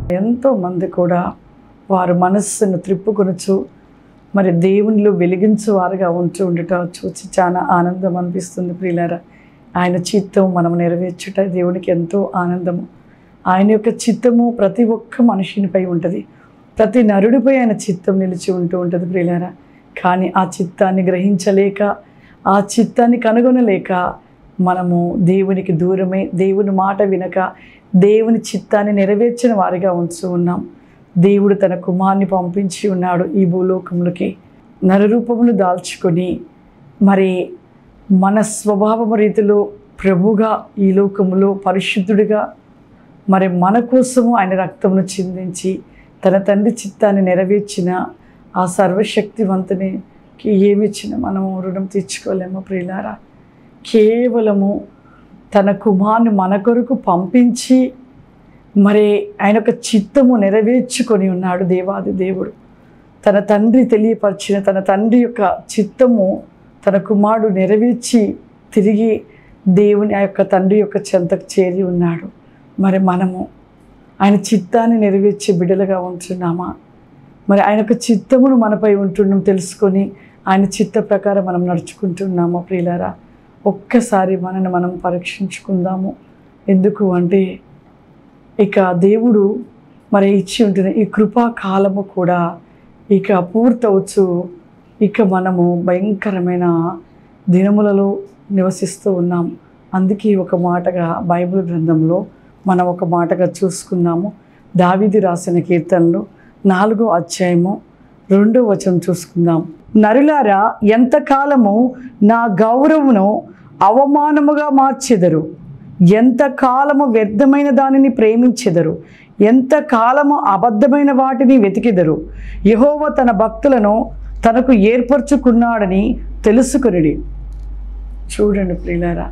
ఎంతో మంది కూడా వారు మనస్సును త్రిప్పుకొనొచ్చు మరి దేవునిలో వెలిగించు వారుగా ఉంటూ ఉండటం చూసి చాలా ఆనందం అనిపిస్తుంది ప్రియులారా ఆయన చిత్తం మనం నెరవేర్చుట దేవునికి ఎంతో ఆనందము ఆయన యొక్క చిత్తము ప్రతి ఒక్క మనిషినిపై ఉంటుంది ప్రతి నరుడిపై ఆయన చిత్తం నిలిచి ఉంటూ ఉంటుంది ప్రియులారా కానీ ఆ చిత్తాన్ని గ్రహించలేక ఆ చిత్తాన్ని కనుగొనలేక మనము దేవునికి దూరమై దేవుని మాట వినక దేవుని చిత్తాన్ని నెరవేర్చిన వారిగా ఉంచు ఉన్నాం దేవుడు తన కుమార్ని పంపించి ఉన్నాడు ఈ భూలోకములకి నరరూపమును దాల్చుకొని మరి మన స్వభావము రీతిలో ప్రభుగా ఈ లోకములో పరిశుద్ధుడిగా మరి మన కోసము ఆయన రక్తమును చిందించి తన తండ్రి చిత్తాన్ని నెరవేర్చిన ఆ సర్వశక్తివంతునికి ఏమిచ్చిన మనము రుణం తీర్చుకోలేము ప్రియులారా కేవలము తన కుమార్ని మన కొరకు పంపించి మరి ఆయన యొక్క చిత్తము నెరవేర్చుకొని ఉన్నాడు దేవాది దేవుడు తన తండ్రి తెలియపరిచిన తన తండ్రి యొక్క చిత్తము తన కుమారుడు నెరవేర్చి తిరిగి దేవుని ఆ యొక్క తండ్రి యొక్క చెంతకు చేరి ఉన్నాడు మరి మనము ఆయన చిత్తాన్ని నెరవేర్చే బిడ్డలుగా ఉంటున్నామా మరి ఆయన యొక్క చిత్తమును మనపై ఉంటున్నాం తెలుసుకొని ఆయన చిత్త ప్రకారం మనం నడుచుకుంటున్నామా ప్రియులారా ఒక్కసారి మనని మనం పరీక్షించుకుందాము ఎందుకు అంటే ఇక దేవుడు మరి ఇచ్చి ఉంటున్న ఈ కృపా కాలము కూడా ఇక పూర్తవచ్చు ఇక మనము భయంకరమైన దినములలో నివసిస్తూ ఉన్నాం అందుకే ఒక మాటగా బైబిల్ గ్రంథంలో మనం ఒక మాటగా చూసుకున్నాము దావిది రాసిన కీర్తనలు నాలుగో అధ్యాయము రెండో వచనం చూసుకుందాం నరులారా ఎంతకాలము నా గౌరవమును అవమానముగా మార్చెదరు ఎంత కాలము వ్యర్థమైన దానిని ప్రేమించెదరు ఎంత కాలము అబద్ధమైన వాటిని వెతికెదరు యహోవ తన భక్తులను తనకు ఏర్పరచుకున్నాడని తెలుసుకునిడి చూడండి ప్రియులారా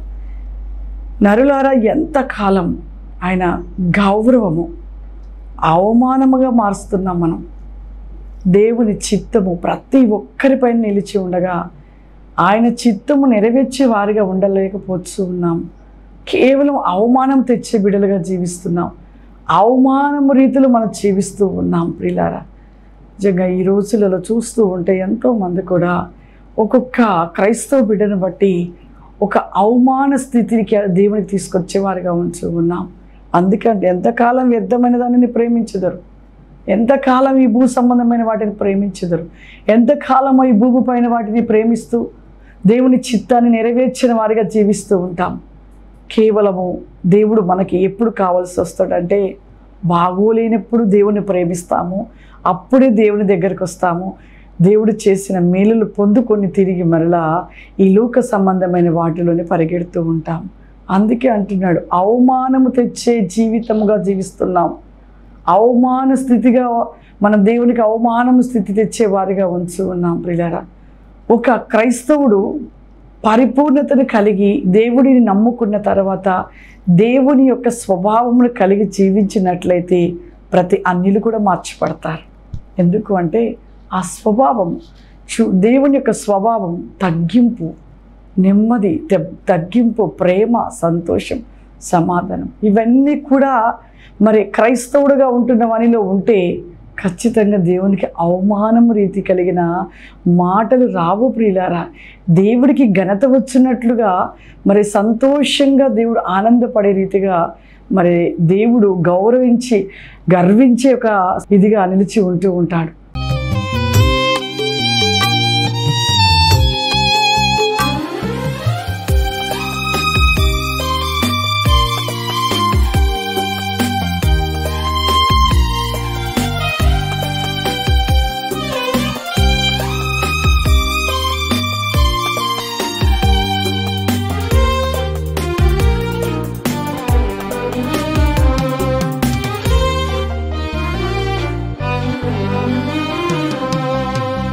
నరులారా ఎంత కాలం ఆయన గౌరవము అవమానముగా మారుస్తున్నాం మనం దేవుని చిత్తము ప్రతి ఒక్కరిపైన నిలిచి ఉండగా ఆయన చిత్తము నెరవేర్చే వారిగా ఉండలేకపోతూ ఉన్నాం కేవలం అవమానం తెచ్చే బిడలుగా జీవిస్తున్నాం అవమానము రీతిలో మనం జీవిస్తూ ఉన్నాం ప్రిలారా నిజంగా ఈ రోజులలో చూస్తూ ఉంటే ఎంతోమంది కూడా ఒక్కొక్క క్రైస్తవ బిడ్డను బట్టి ఒక అవమాన స్థితికి దేవునికి తీసుకొచ్చేవారుగా ఉంచు ఉన్నాం అందుకంటే ఎంతకాలం వ్యర్థమైన దానిని ప్రేమించదరు ఎంతకాలం ఈ భూ సంబంధమైన వాటిని ప్రేమించదరు ఎంతకాలం ఈ భూమి పైన వాటిని ప్రేమిస్తూ దేవుని చిత్తాన్ని నెరవేర్చిన వారిగా జీవిస్తూ ఉంటాం కేవలము దేవుడు మనకి ఎప్పుడు కావాల్సి వస్తాడంటే బాగోలేనప్పుడు దేవుని ప్రేమిస్తాము అప్పుడే దేవుని దగ్గరికి వస్తాము దేవుడు చేసిన మేలులు పొందుకొని తిరిగి మరలా ఈ లోక సంబంధమైన వాటిలోనే పరిగెడుతూ ఉంటాం అందుకే అంటున్నాడు అవమానము తెచ్చే జీవితముగా జీవిస్తున్నాం అవమాన స్థితిగా మన దేవునికి అవమానము స్థితి తెచ్చే వారిగా ఉంచు ఉన్నాం ప్రియులారా ఒక క్రైస్తవుడు పరిపూర్ణతను కలిగి దేవుడిని నమ్ముకున్న తర్వాత దేవుని యొక్క స్వభావమును కలిగి జీవించినట్లయితే ప్రతి అన్యులు కూడా మార్చిపడతారు ఎందుకు అంటే ఆ స్వభావం చూ దేవుని యొక్క స్వభావం తగ్గింపు నెమ్మది తె- తగ్గింపు ప్రేమ సంతోషం సమాధానం ఇవన్నీ కూడా మరి క్రైస్తవుడుగా ఉంటున్న వానిలో ఉంటే ఖచ్చితంగా దేవునికి అవమానం రీతి కలిగిన మాటలు రావు ప్రియులారా దేవుడికి ఘనత వచ్చినట్లుగా మరి సంతోషంగా దేవుడు ఆనందపడే రీతిగా మరి దేవుడు గౌరవించి గర్వించే ఒక ఇదిగా నిలిచి ఉంటూ ఉంటాడు